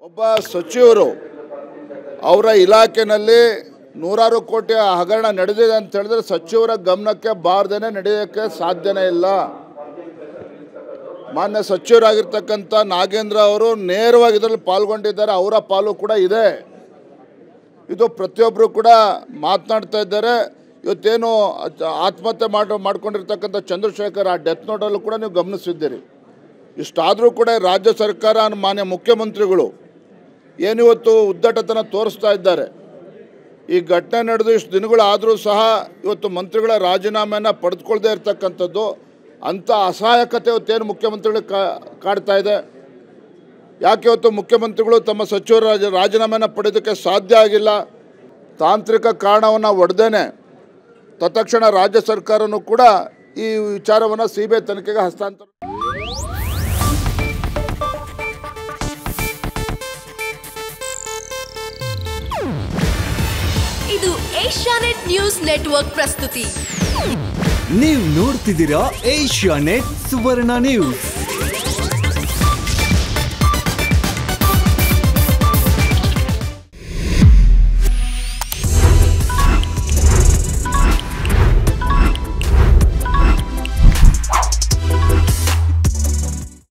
ಒಬ್ಬ ಸಚಿವರು ಅವರ ಇಲಾಖೆನಲ್ಲಿ ನೂರಾರು ಕೋಟಿ ಹಗರಣ ನಡೆದಿದೆ ಅಂತ ಹೇಳಿದ್ರೆ ಸಚಿವರ ಗಮನಕ್ಕೆ ಬಾರ್ದೇನೆ ನಡೆಯೋಕ್ಕೆ ಸಾಧ್ಯನೇ ಇಲ್ಲ ಮಾನ್ಯ ಸಚಿವರಾಗಿರ್ತಕ್ಕಂಥ ನಾಗೇಂದ್ರ ಅವರು ನೇರವಾಗಿ ಇದರಲ್ಲಿ ಪಾಲ್ಗೊಂಡಿದ್ದಾರೆ ಅವರ ಪಾಲು ಕೂಡ ಇದೆ ಇದು ಪ್ರತಿಯೊಬ್ಬರು ಕೂಡ ಮಾತನಾಡ್ತಾ ಇದ್ದಾರೆ ಇವತ್ತೇನು ಅಚ- ಆತ್ಮಹತ್ಯೆ ಮಾಡಿ ಮಾಡ್ಕೊಂಡಿರ್ತಕ್ಕಂಥ ಚಂದ್ರಶೇಖರ್ ಆ ಡೆತ್ ನೋಟಲ್ಲೂ ಕೂಡ ನೀವು ಗಮನಿಸಿದ್ದೀರಿ ಇಷ್ಟಾದರೂ ಕೂಡ ರಾಜ್ಯ ಸರ್ಕಾರ ಮಾನ್ಯ ಮುಖ್ಯಮಂತ್ರಿಗಳು ಏನಿವತ್ತು ಉದ್ದಟತನ ತೋರಿಸ್ತಾ ಇದ್ದಾರೆ ಈ ಘಟನೆ ನಡೆದು ಇಷ್ಟು ದಿನಗಳಾದರೂ ಸಹ ಇವತ್ತು ಮಂತ್ರಿಗಳ ರಾಜೀನಾಮೆಯನ್ನು ಪಡೆದುಕೊಳ್ಳದೆ ಇರತಕ್ಕಂಥದ್ದು ಅಂಥ ಅಸಹಾಯಕತೆ ಇವತ್ತೇನು ಮುಖ್ಯಮಂತ್ರಿಗಳಿಗೆ ಕಾ ಕಾಡ್ತಾ ಇದೆ ಯಾಕೆ ಇವತ್ತು ಮುಖ್ಯಮಂತ್ರಿಗಳು ತಮ್ಮ ಸಚಿವರ ರಾಜ ರಾಜೀನಾಮೆಯನ್ನು ಪಡೆಯೋದಕ್ಕೆ ಸಾಧ್ಯ ಆಗಿಲ್ಲ ತಾಂತ್ರಿಕ ಕಾರಣವನ್ನು ಒಡೆದೇನೆ ತತ್ಕ್ಷಣ ರಾಜ್ಯ ಸರ್ಕಾರನೂ ಕೂಡ ಈ ವಿಚಾರವನ್ನು ಸಿ ಬಿ ಐ ತನಿಖೆಗೆ ಹಸ್ತಾಂತರ ಇದು ಏಷ್ಯಾನೆಟ್ ನ್ಯೂಸ್ ನೆಟ್ವರ್ಕ್ ಪ್ರಸ್ತುತಿ ನೀವು ನೋಡ್ತಿದ್ದೀರಾ ಏಷ್ಯಾ ನೆಟ್ ಸುವರ್ಣ ನ್ಯೂಸ್